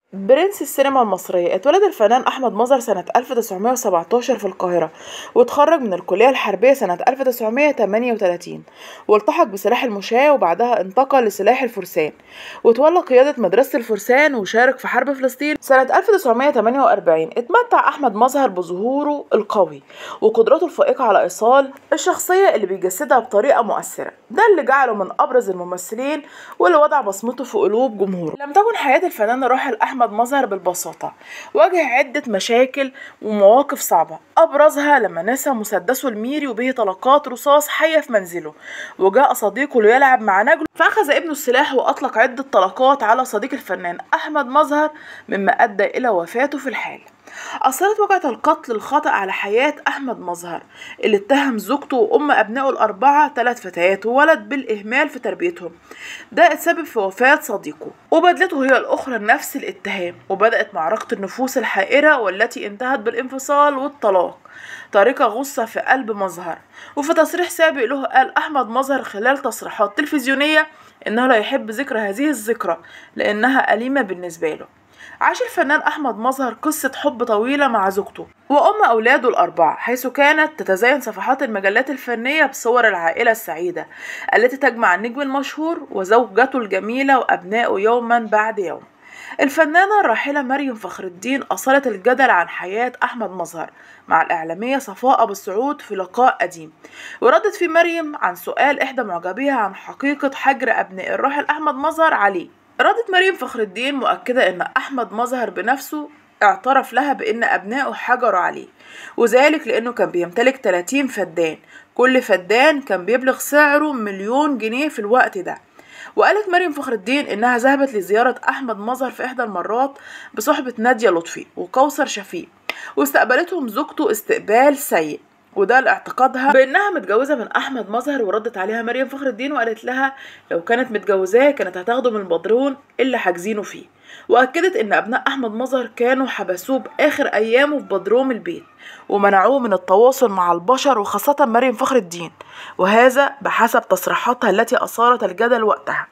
برنس السينما المصرية اتولد الفنان أحمد مظهر سنة 1917 في القاهرة واتخرج من الكلية الحربية سنة 1938 والتحق بسلاح المشاة وبعدها انتقل لسلاح الفرسان وتولى قيادة مدرسة الفرسان وشارك في حرب فلسطين سنة 1948 اتمتع أحمد مظهر بظهوره القوي وقدرته الفائقة على إيصال الشخصية اللي بيجسدها بطريقة مؤثرة ده اللي جعله من أبرز الممثلين واللي وضع بصمته في قلوب جمهوره لم تكن حياة الفنان الراحل أحمد مظهر بالبساطة واجه عدة مشاكل ومواقف صعبة أبرزها لما نسى مسدسه الميري وبه طلقات رصاص حية في منزله وجاء صديقه ليلعب مع نجله فأخذ ابنه السلاح وأطلق عدة طلقات على صديق الفنان أحمد مظهر مما أدى إلى وفاته في الحال أثرت وقعة القتل الخطأ على حياة أحمد مظهر اللي اتهم زوجته وأم أبنائه الأربعة ثلاث فتيات وولد بالإهمال في تربيتهم ده اتسبب في وفاة صديقه وبدلته هي الأخرى نفس الاتهام وبدأت معركة النفوس الحائرة والتي انتهت بالانفصال والطلاق طريقة غصة في قلب مظهر وفي تصريح سابق له قال أحمد مظهر خلال تصريحات تلفزيونية إنه لا يحب ذكر هذه الذكرى لأنها أليمة بالنسبة له عاش الفنان أحمد مظهر قصة حب طويلة مع زوجته وأم أولاده الأربعة حيث كانت تتزين صفحات المجلات الفنية بصور العائلة السعيدة التي تجمع النجم المشهور وزوجته الجميلة وأبنائه يوما بعد يوم الفنانة الراحلة مريم فخر الدين أثارت الجدل عن حياة أحمد مظهر مع الإعلامية صفاء أبو السعود في لقاء قديم وردت في مريم عن سؤال إحدى معجبيها عن حقيقة حجر أبناء الراحل أحمد مظهر عليه ردت مريم فخر الدين مؤكدة أن أحمد مظهر بنفسه اعترف لها بأن أبنائه حجروا عليه وذلك لأنه كان بيمتلك 30 فدان كل فدان كان بيبلغ سعره مليون جنيه في الوقت ده وقالت مريم فخر الدين إنها ذهبت لزيارة أحمد مظهر في إحدى المرات بصحبة نادية لطفي وكوثر شفيق واستقبلتهم زوجته استقبال سيء وده لاعتقادها بانها متجوزه من احمد مظهر وردت عليها مريم فخر الدين وقالت لها لو كانت متجوزاه كانت هتاخده من البدرون اللي حاجزينه فيه واكدت ان ابناء احمد مظهر كانوا حبسوه باخر ايامه في بدروم البيت ومنعوه من التواصل مع البشر وخاصه مريم فخر الدين وهذا بحسب تصريحاتها التي اثارت الجدل وقتها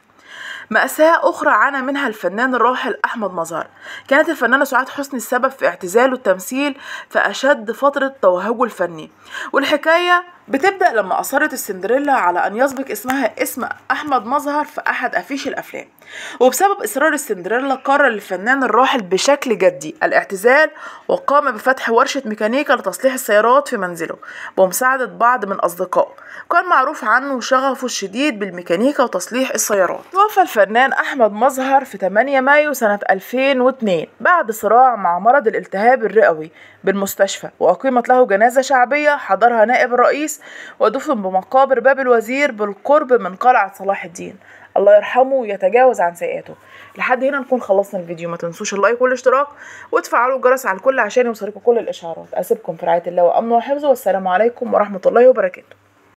مأساة أخرى عانى منها الفنان الراحل أحمد مظهر كانت الفنانة سعاد حسني السبب في اعتزاله التمثيل في أشد فترة توهجه الفني والحكاية بتبدأ لما أصرت السندريلا على أن يسبق اسمها اسم أحمد مظهر في أحد أفيش الأفلام وبسبب إصرار السندريلا قرر الفنان الراحل بشكل جدي الاعتزال وقام بفتح ورشة ميكانيكا لتصليح السيارات في منزله بمساعدة بعض من أصدقائه كان معروف عنه شغفه الشديد بالميكانيكا وتصليح السيارات توفى الفنان أحمد مظهر في 8 مايو سنة 2002 بعد صراع مع مرض الالتهاب الرئوي بالمستشفى وأقيمت له جنازة شعبية حضرها نائب الرئيس ودفن بمقابر باب الوزير بالقرب من قلعة صلاح الدين الله يرحمه ويتجاوز عن سيئاته لحد هنا نكون خلصنا الفيديو ما تنسوش اللايك والاشتراك وتفعلوا الجرس على الكل عشان يوصلكم كل الاشعارات اسيبكم في رعايه الله وامنه وحفظه والسلام عليكم ورحمه الله وبركاته